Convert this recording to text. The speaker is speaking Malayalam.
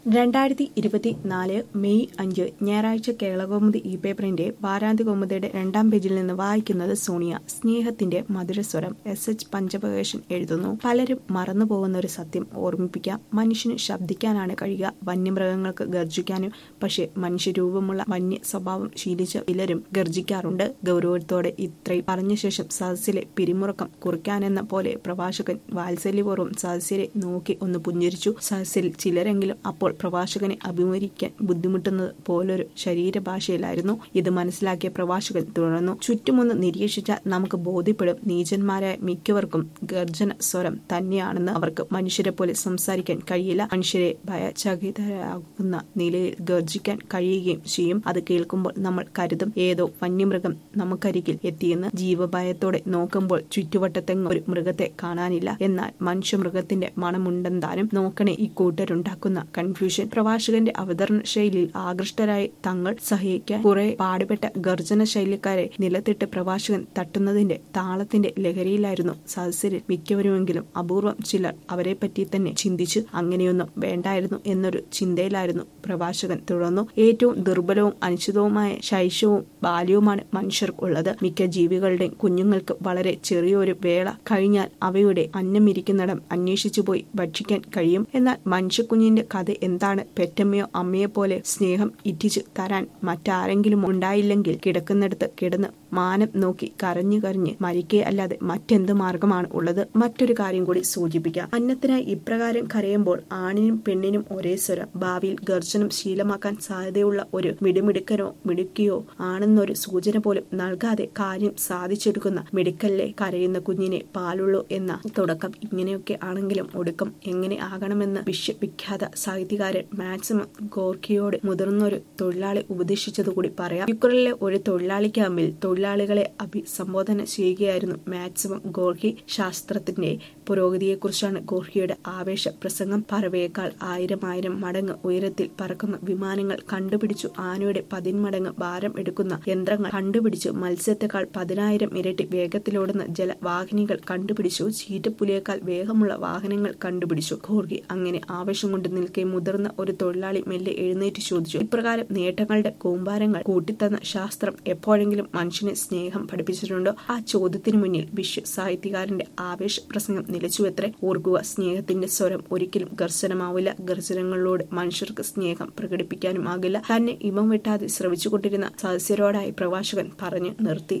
രണ്ടായിരത്തി ഇരുപത്തിനാല് മെയ് അഞ്ച് ഞായറാഴ്ച കേരളകൗമുദി ഈ പേപ്പറിന്റെ വാരാന്ത്യ കൗമുദിയുടെ രണ്ടാം പേജിൽ നിന്ന് വായിക്കുന്നത് സോണിയ സ്നേഹത്തിന്റെ മധുരസ്വരം എസ് എച്ച് പഞ്ചപകേശൻ എഴുതുന്നു പലരും മറന്നുപോകുന്ന ഒരു സത്യം ഓർമ്മിപ്പിക്കാം മനുഷ്യന് ശബ്ദിക്കാനാണ് കഴിയുക വന്യമൃഗങ്ങൾക്ക് ഗർജിക്കാനും പക്ഷേ മനുഷ്യരൂപമുള്ള വന്യ സ്വഭാവം ശീലിച്ച പലരും ഗർജിക്കാറുണ്ട് ഗൗരവത്തോടെ ഇത്രയും പറഞ്ഞ ശേഷം സദസ്സിലെ പിരിമുറക്കം കുറിക്കാനെന്ന പോലെ പ്രഭാഷകൻ വാത്സല്യപൂർവ്വം സദസ്യരെ നോക്കി ഒന്ന് പുഞ്ചിരിച്ചു സദസ്സിൽ ചിലരെങ്കിലും അപ്പോൾ പ്രഭാഷകനെ അഭിമുഖീകരിക്കാൻ ബുദ്ധിമുട്ടുന്നത് പോലൊരു ശരീരഭാഷയിലായിരുന്നു ഇത് മനസ്സിലാക്കിയ പ്രഭാഷകൻ തുടർന്നു ചുറ്റുമൊന്ന് നിരീക്ഷിച്ചാൽ നമുക്ക് ബോധ്യപ്പെടും നീചന്മാരായ മിക്കവർക്കും ഗർജന സ്വരം തന്നെയാണെന്ന് അവർക്ക് മനുഷ്യരെ പോലെ സംസാരിക്കാൻ കഴിയില്ല മനുഷ്യരെ ഭയചകിതരാകുന്ന നിലയിൽ ഗർജിക്കാൻ കഴിയുകയും ചെയ്യും അത് കേൾക്കുമ്പോൾ നമ്മൾ കരുതും ഏതോ വന്യമൃഗം നമുക്കരികിൽ എത്തിയെന്ന് ജീവഭയത്തോടെ നോക്കുമ്പോൾ ചുറ്റുവട്ടത്തെങ്ങും ഒരു മൃഗത്തെ കാണാനില്ല എന്നാൽ മനുഷ്യമൃഗത്തിന്റെ മണമുണ്ടെന്താനും നോക്കണേ ഈ കൂട്ടരുണ്ടാക്കുന്ന കൺഫ്യൂഷൻ പ്രഭാഷകന്റെ അവതരണ ശൈലിയിൽ ആകൃഷ്ടരായി തങ്ങൾ സഹിക്കാൻ കുറെ പാടുപെട്ട ഗർജന ശൈലിക്കാരെ നിലത്തിട്ട് പ്രഭാഷകൻ തട്ടുന്നതിന്റെ താളത്തിന്റെ ലഹരിയിലായിരുന്നു സദസ്യരിൽ മിക്കവരുമെങ്കിലും അപൂർവം ചിലർ അവരെ പറ്റി തന്നെ ചിന്തിച്ചു അങ്ങനെയൊന്നും വേണ്ടായിരുന്നു എന്നൊരു ചിന്തയിലായിരുന്നു പ്രഭാഷകൻ തുടർന്നു ഏറ്റവും ദുർബലവും അനിശ്ചിതവുമായ ശൈശവും ബാല്യവുമാണ് മനുഷ്യർക്കുള്ളത് മിക്ക ജീവികളുടെയും കുഞ്ഞുങ്ങൾക്ക് വളരെ ചെറിയൊരു വേള കഴിഞ്ഞാൽ അവയുടെ അന്നമിരിക്കുന്നിടം അന്വേഷിച്ചു പോയി ഭക്ഷിക്കാൻ കഴിയും എന്നാൽ മനുഷ്യക്കുഞ്ഞിന്റെ കഥ എന്താണ് പെറ്റമ്മയോ അമ്മയെ പോലെ സ്നേഹം ഇറ്റിച്ചു തരാൻ മറ്റാരെങ്കിലും ഉണ്ടായില്ലെങ്കിൽ കിടക്കുന്നിടത്ത് കിടന്ന് മാനം നോക്കി കരഞ്ഞു കരഞ്ഞ് മരിക്കുക അല്ലാതെ മറ്റെന്ത് മാർഗമാണ് ഉള്ളത് മറ്റൊരു കാര്യം കൂടി സൂചിപ്പിക്കാം അന്നത്തിനായി ഇപ്രകാരം കരയുമ്പോൾ ആണിനും പെണ്ണിനും ഒരേ സ്വരം ഭാവിയിൽ ഗർജനം ശീലമാക്കാൻ സാധ്യതയുള്ള ഒരു മിടുമിടുക്കനോ മിടുക്കിയോ ആണെന്നൊരു സൂചന പോലും നൽകാതെ കാര്യം സാധിച്ചെടുക്കുന്ന മിടുക്കല്ലേ കരയുന്ന കുഞ്ഞിനെ പാലുള്ളൂ എന്ന തുടക്കം ഇങ്ങനെയൊക്കെ ആണെങ്കിലും ഒടുക്കം എങ്ങനെ ആകണമെന്ന് വിശ്വവിഖ്യാത സാഹിത്യകാരൻ മാക്സിമം ഗോർക്കിയോട് മുതിർന്നൊരു തൊഴിലാളി ഉപദേശിച്ചതുകൂടി പറയാം യുക്രൈനിലെ ഒരു തൊഴിലാളി ക്യാമ്പിൽ തൊഴിലാളികളെ അഭിസംബോധന ചെയ്യുകയായിരുന്നു മാക്സിമം ഗോർക്കി ശാസ്ത്രത്തിന്റെ പുരോഗതിയെക്കുറിച്ചാണ് ഗോർക്കിയുടെ ആവേശ പ്രസംഗം പറവയേക്കാൾ ആയിരം ആയിരം മടങ്ങ് ഉയരത്തിൽ പറക്കുന്ന വിമാനങ്ങൾ കണ്ടുപിടിച്ചു ആനയുടെ പതിന്മടങ്ങ് ഭാരം എടുക്കുന്ന യന്ത്രങ്ങൾ കണ്ടുപിടിച്ചു മത്സ്യത്തെക്കാൾ പതിനായിരം ഇരട്ടി വേഗത്തിലോടുന്ന ജലവാഹിനികൾ കണ്ടുപിടിച്ചു ചീറ്റപ്പുലിയേക്കാൾ വേഗമുള്ള വാഹനങ്ങൾ കണ്ടുപിടിച്ചു ഗോർഗി അങ്ങനെ ആവേശം കൊണ്ട് നിൽക്കെ മുതിർന്ന ഒരു തൊഴിലാളി മെല്ലെ എഴുന്നേറ്റ് ചോദിച്ചു ഇപ്രകാരം നേട്ടങ്ങളുടെ കൂമ്പാരങ്ങൾ കൂട്ടിത്തന്ന ശാസ്ത്രം എപ്പോഴെങ്കിലും മനുഷ്യനെ സ്നേഹം പഠിപ്പിച്ചിട്ടുണ്ടോ ആ ചോദ്യത്തിനു മുന്നിൽ വിശ്വ സാഹിത്യകാരന്റെ ആവേശ പ്രസംഗം നിലച്ചുവെത്രേ ഓർക്കുക സ്നേഹത്തിന്റെ സ്വരം ഒരിക്കലും ഗർജനമാവില്ല ഗർജനങ്ങളോട് മനുഷ്യർക്ക് സ്നേഹം പ്രകടിപ്പിക്കാനും ആകില്ല തന്നെ ഇമം വെട്ടാതെ ശ്രവിച്ചുകൊണ്ടിരുന്ന സദസ്യരോടായി പ്രഭാഷകൻ പറഞ്ഞു നിർത്തി